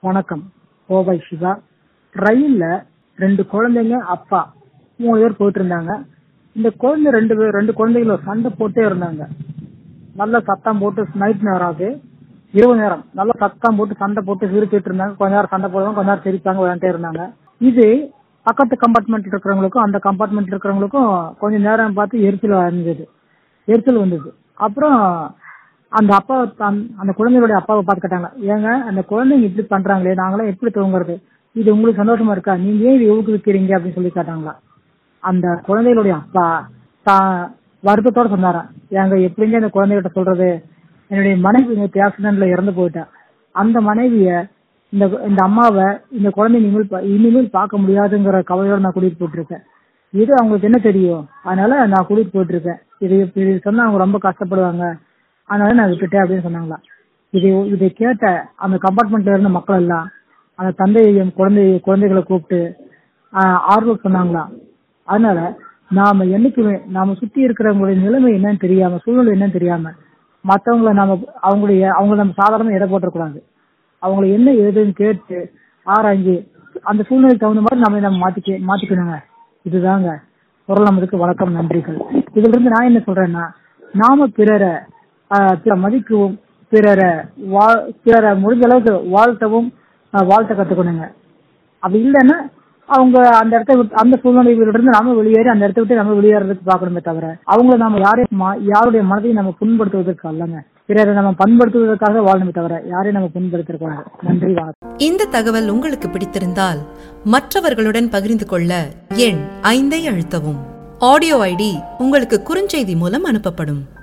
வணக்கம் கோவை சிவா ரயில்ல ரெண்டு குழந்தைங்க அப்பா மூணு பேர் போயிட்டு இருந்தாங்க இந்த குழந்தை ரெண்டு பேர் ரெண்டு குழந்தைகளும் சண்டை போட்டே இருந்தாங்க நல்ல சத்தம் போட்டு நைட் நேரம் ஆகுது இரவு நேரம் நல்ல சத்தம் போட்டு சண்டை போட்டு சிரிச்சிட்டு இருந்தாங்க கொஞ்ச நேரம் சண்டை போடுவாங்க கொஞ்ச நேரம் சிரிப்பாங்க விளையாண்டே இருந்தாங்க இது பக்கத்து கம்பார்ட்மெண்ட் இருக்கிறவங்களுக்கும் அந்த கம்பார்ட்மெண்ட் இருக்கிறவங்களுக்கும் கொஞ்சம் நேரம் பார்த்து எரிச்சல் இருந்தது எரிச்சல் வந்தது அப்புறம் அந்த அப்பா அந்த குழந்தைகளுடைய அப்பாவை பார்த்து கேட்டாங்க ஏங்க அந்த குழந்தைங்க இப்படி பண்றாங்களே நாங்களாம் எப்படி தூங்குறது இது உங்களுக்கு சந்தோஷமா இருக்கா நீங்க ஏன் இது ஊக்குவிக்கிறீங்க அப்படின்னு சொல்லி கேட்டாங்களா அந்த குழந்தைகளுடைய அப்பா தான் வருத்தத்தோட சொன்னாராம் ஏங்க எப்படிங்க இந்த குழந்தைகிட்ட சொல்றது என்னுடைய மனைவி நேற்று ஆக்சிடென்ட்ல இறந்து போயிட்டா அந்த மனைவிய இந்த இந்த அம்மாவை இந்த குழந்தை இனிமேல் பா- இனிமேல் பார்க்க முடியாதுங்கிற கவலையோட நான் கூட்டிட்டு போயிட்டு இருக்கேன் இது அவங்களுக்கு என்ன தெரியும் அதனால நான் கூட்டிட்டு போயிட்டு இருக்கேன் இது இது சொன்னா அவங்க ரொம்ப கஷ்டப்படுவாங்க அதனால நான் விட்டுட்டேன் அப்படின்னு சொன்னாங்களா இது இதை கேட்ட அந்த கம்பார்ட்மெண்ட்ல இருந்த மக்கள் எல்லாம் அந்த தந்தையையும் குழந்தை குழந்தைகளை கூப்பிட்டு ஆஹ், ஆறுதல் சொன்னாங்களா அதனால நாம என்னைக்குமே நாம சுத்தி இருக்கிறவங்களுடைய நிலைமை என்னன்னு தெரியாம சூழ்நிலை என்னன்னு தெரியாம மத்தவங்கள நாம அவங்களுடைய அவங்கள நம்ம சாதாரண எடை போட்டக்கூடாது அவங்கள என்ன ஏதுன்னு கேட்டு ஆராய்ஞ்சு அந்த சூழ்நிலைக்கு தகுந்த மாதிரி நம்ம நம்ம மாத்திக்க மாத்திக்கணுங்க இதுதாங்க குரல் நமதுக்கு வணக்கம் நன்றிகள் இதுல இருந்து நான் என்ன சொல்றேன்னா நாம பிறரை ஆஹ், பிற மதிக்கவும் பிறரை வாழ் பிறரை முடிஞ்ச அளவுக்கு வாழ்த்தவும் ஆஹ், வாழ்த்த கத்துக்கணுங்க அப்படி இல்லைன்னா அவங்க அந்த இடத்த விட்டு அந்த சூழ்நிலையில இருந்து நாம வெளியேறி அந்த இடத்த விட்டு நம்ம வெளியேறதுக்கு பார்க்கணுமே தவிர அவங்கள நம்ம யாரையும் மா- யாருடைய மனதையும் நம்ம புண்படுத்துவதற்கு அல்லங்க பிறரை நம்ம பண்படுத்துவதற்காக வாழணுமே தவிர யாரையும் நம்ம புண்படுத்தக்கூடாது நன்றி வணக்கம் இந்த தகவல் உங்களுக்கு பிடித்திருந்தால் மற்றவர்களுடன் பகிர்ந்து கொள்ள எண் ஐந்தை அழுத்தவும் ஆடியோ ஐடி உங்களுக்கு குறுஞ்செய்தி மூலம் அனுப்பப்படும்